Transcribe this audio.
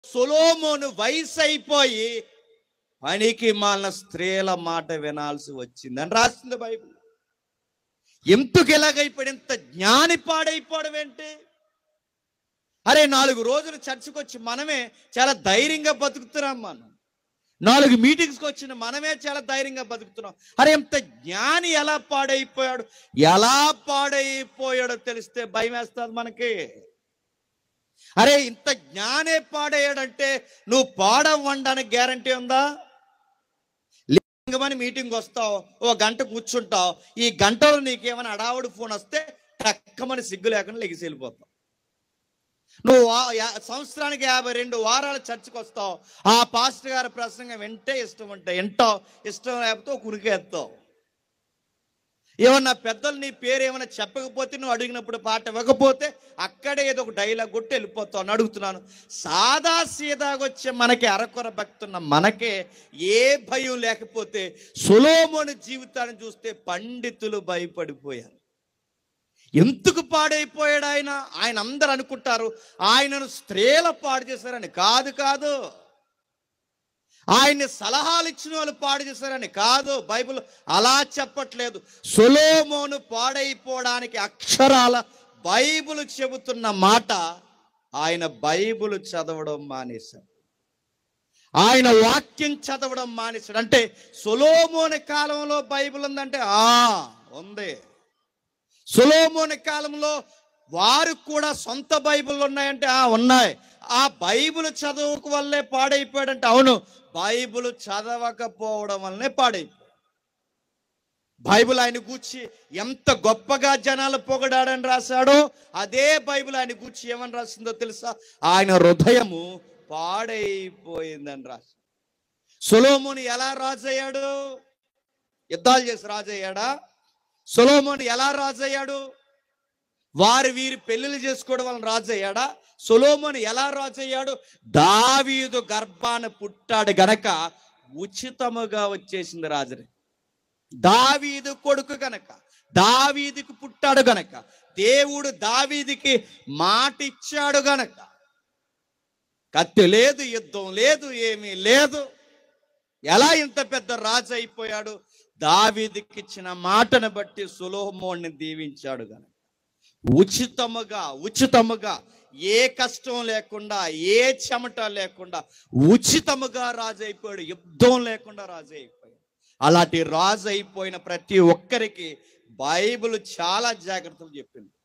సొలోమోను వయసు అయిపోయి పనికి మాలిన స్త్రీల మాట వినాల్సి వచ్చింది అని రాస్తుంది బైబిల్ ఎందుకు ఎలాగైపోయాడు ఇంత జ్ఞాని పాడైపోవడం ఏంటి అరే నాలుగు రోజులు చర్చకు వచ్చి మనమే చాలా ధైర్యంగా బతుకుతున్నాం మనం నాలుగు మీటింగ్స్కి వచ్చిన మనమే చాలా ధైర్యంగా బతుకుతున్నాం అరే ఇంత జ్ఞాని ఎలా పాడైపోయాడు ఎలా పాడైపోయాడో తెలిస్తే భయం వేస్తుంది మనకి అరే ఇంత జ్ఞానే పాడయ్యాడంటే నువ్వు పాడవ్వడానికి గ్యారంటీ ఉందా లింగమని మీటింగ్ వస్తావు ఓ గంట కూర్చుంటావు ఈ గంటలో నీకేమైనా అడావుడు ఫోన్ వస్తే టక్కమని సిగ్గు లేకుండా లెగిసి వెళ్ళిపోతావు నువ్వు వా- యా- సంవత్సరానికి యాభై రెండు వారాలు చర్చకు వస్తావు ఆ పాస్టర్ గారి ప్రసంగం వింటే ఇష్టం ఉంటే వింటావు ఇష్టం లేకపోతే కురికేస్తావు ఏమన్నా పెద్దలు నీ పేరు ఏమైనా చెప్పకపోతే నువ్వు అడిగినప్పుడు పాట ఇవ్వకపోతే అక్కడే ఏదో ఒక డైలాగ్ కొట్టి వెళ్ళిపోతావు అని అడుగుతున్నాను సాదా సీదాగా వచ్చే మనకి అరకొర భక్తున్న మనకే ఏ భయం లేకపోతే సులోమోని జీవితాన్ని చూస్తే పండితులు భయపడిపోయారు ఎందుకు పాడైపోయాడు ఆయన ఆయన అందరు అనుకుంటారు ఆయనను స్త్రీల పాడు చేశారని కాదు కాదు ఆయన్ని సలహాలు ఇచ్చిన వాళ్ళు పాడు చేశారని కాదు బైబిల్ అలా చెప్పట్లేదు సొలోమోను పాడైపోవడానికి అక్షరాల బైబిల్ చెబుతున్న మాట ఆయన బైబిల్ చదవడం మానేశాడు ఆయన వాక్యం చదవడం మానేశాడు అంటే సొలోమోని కాలంలో బైబిల్ ఉందంటే ఆ ఉంది సొలోమోని కాలంలో వారు కూడా సొంత బైబిల్ ఉన్నాయంటే ఆ ఉన్నాయి ఆ బైబిల్ చదవక వల్లే పాడైపోయాడంటే అవును బైబిల్ చదవకపోవడం వల్లనే పాడైపోయాడు బైబిల్ ఆయన గూర్చి ఎంత గొప్పగా జనాలు పొగడాడని రాశాడో అదే బైబిల్ ఆయన గూర్చి ఏమని రాసిందో తెలుసా ఆయన హృదయము పాడైపోయిందని రాసి సొలోముని ఎలా రాజయ్యాడు యుద్ధాలు చేసి రాజయ్యాడా సొలోమోను ఎలా రాజయ్యాడు వారు వీరి పెళ్లిళ్ళు చేసుకోవడం వలన రాజయ్యాడా సొలోమోను ఎలా రాజయ్యాడు దావీదు గర్భాన పుట్టాడు గనక ఉచితముగా వచ్చేసింది రాజుని దావీదు కొడుకు గనక దావీదుకు పుట్టాడు గనక దేవుడు దావీదికి మాట ఇచ్చాడు గనక కత్తి లేదు యుద్ధం లేదు ఏమీ లేదు ఎలా ఇంత పెద్ద రాజు అయిపోయాడు దావీదికి ఇచ్చిన మాటను బట్టి సులోమోని దీవించాడు గనక ఉచితముగా ఉచితముగా ఏ కష్టం లేకుండా ఏ చెమట లేకుండా ఉచితముగా రాజు అయిపోయాడు యుద్ధం లేకుండా రాజు అయిపోయాడు అలాంటి రాజు అయిపోయిన ప్రతి ఒక్కరికి బైబిల్ చాలా జాగ్రత్తలు చెప్పింది